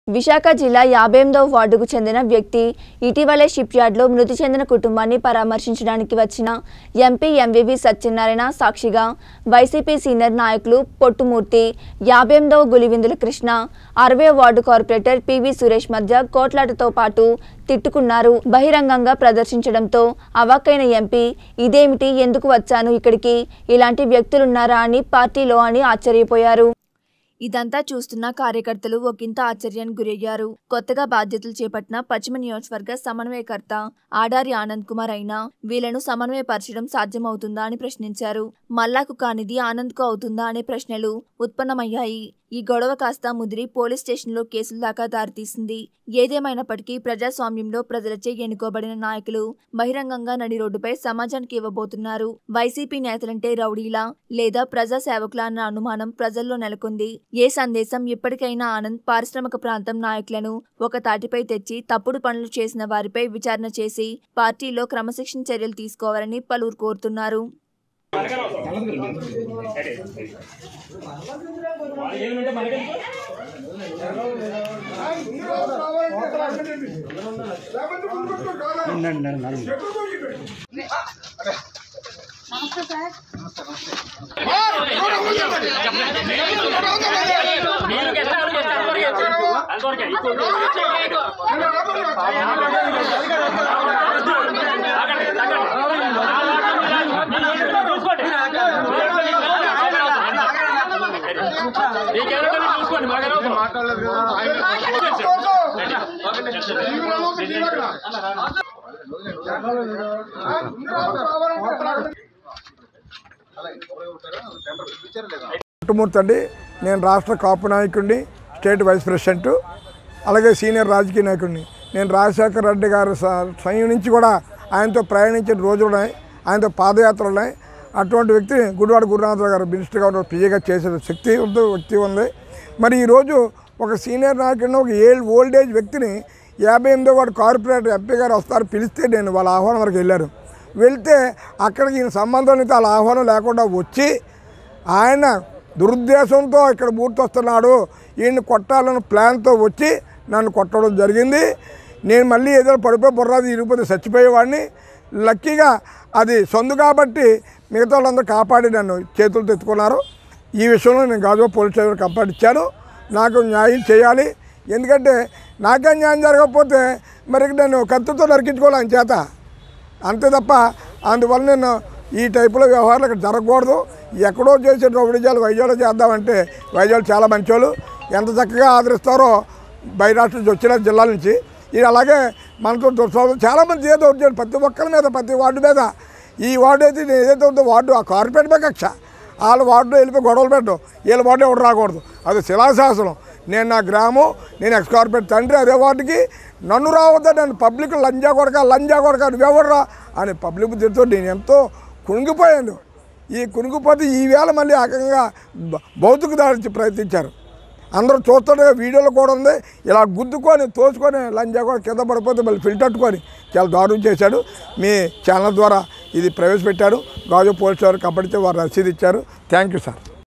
విశాఖ జిల్లా యాభై ఎనిమిదవ వార్డుకు చెందిన వ్యక్తి ఇటీవలే షిప్ యార్డ్లో మృతి చెందిన కుటుంబాన్ని పరామర్శించడానికి వచ్చిన ఎంపీ ఎంవివి సత్యనారాయణ సాక్షిగా వైసీపీ సీనియర్ నాయకులు పొట్టుమూర్తి యాభై ఎనిమిదవ గులివిందుల కృష్ణ అరవై వార్డు కార్పొరేటర్ పివి సురేష్ మధ్య కోట్లాటతో పాటు తిట్టుకున్నారు బహిరంగంగా ప్రదర్శించడంతో అవాక్కైన ఎంపీ ఇదేమిటి ఎందుకు వచ్చాను ఇక్కడికి ఇలాంటి వ్యక్తులున్నారా అని పార్టీలో అని ఆశ్చర్యపోయారు ఇదంతా చూస్తున్న కార్యకర్తలు ఒకంత ఆశ్చర్యానికి గురయ్యారు కొత్తగా బాధ్యతలు చేపట్టిన పశ్చిమ నియోజకవర్గ సమన్వయకర్త ఆడారి ఆనంద్ కుమార్ అయినా వీళ్లను సమన్వయపరచడం సాధ్యమవుతుందా అని ప్రశ్నించారు మల్లాకు కానిది ఆనంద్కు అవుతుందా అనే ప్రశ్నలు ఉత్పన్నమయ్యాయి ఈ గొడవ కాస్త ముదిరి పోలీస్ స్టేషన్లో కేసుల దాకా దారితీసింది ఏదేమైనప్పటికీ ప్రజాస్వామ్యంలో ప్రజలచే ఎన్నుకోబడిన నాయకులు బహిరంగంగా నడి రోడ్డుపై సమాజానికి ఇవ్వబోతున్నారు వైసీపీ నేతలంటే రౌడీలా లేదా ప్రజా సేవకులా అన్న అనుమానం ప్రజల్లో నెలకొంది ఏ సందేశం ఇప్పటికైనా ఆనంద్ పారిశ్రామిక ప్రాంతం నాయకులను ఒక తాటిపై తెచ్చి తప్పుడు పనులు చేసిన వారిపై విచారణ చేసి పార్టీలో క్రమశిక్షణ చర్యలు తీసుకోవాలని పలువురు కోరుతున్నారు చూసుకోండి మాట్లాడలేదు పుట్టుమూర్తి అండి నేను రాష్ట్ర కాపు నాయకుడిని స్టేట్ వైస్ ప్రెసిడెంట్ అలాగే సీనియర్ రాజకీయ నాయకుడిని నేను రాజశేఖర రెడ్డి గారి స- సమయం నుంచి కూడా ఆయనతో ప్రయాణించిన రోజులు ఉన్నాయి ఆయనతో పాదయాత్రలు ఉన్నాయి అటువంటి వ్యక్తి గుడివాడ గురునాథరావు గారు మినిస్టర్గా ఉన్న పిఏగా చేసిన శక్తి ఉంది వ్యక్తి ఉంది మరి ఈరోజు ఒక సీనియర్ నాయకుడిని ఒక ఏళ్ళు ఓల్డ్ ఏజ్ వ్యక్తిని యాభై ఎనిమిదో వాడు కార్పొరేటర్ ఎంపీ గారు వస్తారు పిలిస్తే నేను వాళ్ళ ఆహ్వానం వరకు వెళ్ళాను వెళ్తే అక్కడికి ఈయన సంబంధం అయితే వాళ్ళ ఆహ్వానం లేకుండా వచ్చి ఆయన దురుద్దేశంతో ఇక్కడ మూర్తి వస్తున్నాడు ఈయన్ని కొట్టాలని ప్లాన్తో వచ్చి నన్ను కొట్టడం జరిగింది నేను మళ్ళీ ఏదైనా పడిపోయి బుర్రాది ఇరిగిపోతే చచ్చిపోయేవాడిని లక్కీగా అది సొందు కాబట్టి మిగతా వాళ్ళందరూ కాపాడి నన్ను చేతులతో ఎత్తుకున్నారు ఈ విషయంలో నేను గాజువా పోలీస్ స్టేషన్ కాపాడిచ్చాను నాకు న్యాయం చేయాలి ఎందుకంటే నాకే న్యాయం జరగకపోతే మరి నన్ను కత్తితో నరికించుకోవాలి ఆయన చేత అంతే తప్ప అందువల్ల నేను ఈ టైపులో వ్యవహారాలు ఇక్కడ జరగకూడదు ఎక్కడో చేసే రౌడీజాలు వైజాగ్లో చేద్దామంటే వైజాగ్ చాలా మంచోళ్ళు ఎంత చక్కగా ఆదరిస్తారో బయట రాష్ట్రం నుంచి వచ్చిన జిల్లాల నుంచి ఇది అలాగే మనతో దుర్సోదం చాలామంది ఏదో వచ్చాడు ప్రతి ఒక్కరి మీద ప్రతి వార్డు మీద ఈ వార్డు అయితే నేను ఏదైతే ఉందో వార్డు ఆ కార్పొరేట్ మీద కక్ష వాళ్ళ వార్డులో వెళ్ళిపోయి గొడవలు పెట్టడం వీళ్ళ వార్డు ఎవరు రాకూడదు అది శిలాశాసనం నేను నా గ్రామం నేను ఎక్స్ కార్పొరేట్ తండ్రి అదే వార్డుకి నన్ను రావద్దా నన్ను పబ్లిక్ లంజా కొడక లంజా కొడక నువ్వెవడరా అని పబ్లిక్ తిడుతూ నేను ఎంతో కుణిగిపోయాను ఈ కుణిగిపోతే ఈవేళ మళ్ళీ ఏకంగా భ- భౌతిక దాడి ప్రయత్నించారు అందరూ చూస్తుండగా వీడియోలో కూడా ఉంది ఇలా గుద్దుకొని తోసుకొని లంజా కూడా కింద పడిపోతే మళ్ళీ ఫిల్టట్టుకొని చాలా దారుణం చేశాడు మీ ఛానల్ ద్వారా ఇది ప్రవేశపెట్టారు గాజు పోలీసు వారు కబడ్డీ వారు రసీదు ఇచ్చారు థ్యాంక్ యూ సార్